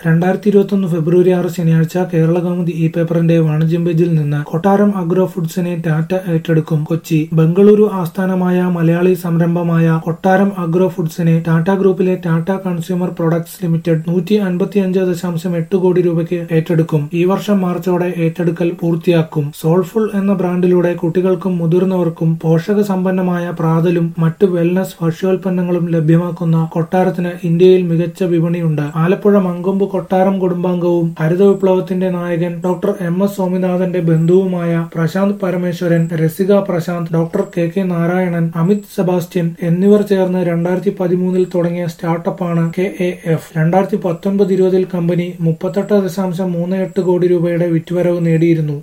രണ്ടായിരത്തി ഇരുപത്തൊന്ന് ഫെബ്രുവരി ആറ് ശനിയാഴ്ച കേരള കൗമുദി ഇ പേപ്പറിന്റെ വാണിജ്യം പേജിൽ നിന്ന് കൊട്ടാരം അഗ്രോ ഫുഡ്സിനെ ടാറ്റ ഏറ്റെടുക്കും കൊച്ചി ബംഗളൂരു ആസ്ഥാനമായ മലയാളി സംരംഭമായ കൊട്ടാരം അഗ്രോ ഫുഡ്സിനെ ടാറ്റ ഗ്രൂപ്പിലെ ടാറ്റ കൺസ്യൂമർ പ്രൊഡക്ട്സ് ലിമിറ്റഡ് നൂറ്റി അൻപത്തിയഞ്ച് ദശാംശം എട്ട് കോടി രൂപയ്ക്ക് ഏറ്റെടുക്കും ഈ വർഷം മാർച്ചോടെ ഏറ്റെടുക്കൽ പൂർത്തിയാക്കും സോൾഫുൾ എന്ന ബ്രാൻഡിലൂടെ കുട്ടികൾക്കും മുതിർന്നവർക്കും പോഷക സമ്പന്നമായ പ്രാതലും മറ്റ് വെൽനസ് ഭക്ഷ്യോൽപ്പന്നങ്ങളും ലഭ്യമാക്കുന്ന കൊട്ടാരത്തിന് ഇന്ത്യയിൽ മികച്ച വിപണിയുണ്ട് ആലപ്പുഴ മങ്കൊമ്പ് കൊട്ടാരം കുടുംബാംഗവും ഹരിത വിപ്ലവത്തിന്റെ നായകൻ ഡോക്ടർ എം എസ് സ്വാമിനാഥന്റെ ബന്ധുവുമായ Prashanth Parameswaran Rasika Prashanth doctor K K Narayanan Amit Sebastian എന്നിവർ ചേർന്ന് രണ്ടായിരത്തി പതിമൂന്നിൽ തുടങ്ങിയ സ്റ്റാർട്ടപ്പാണ് കെ എ എഫ് രണ്ടായിരത്തി പത്തൊൻപത് ഇരുപതിൽ കമ്പനി മുപ്പത്തെട്ട് ദശാംശം മൂന്ന് എട്ട് കോടി രൂപയുടെ വിറ്റുവരവ് നേടിയിരുന്നു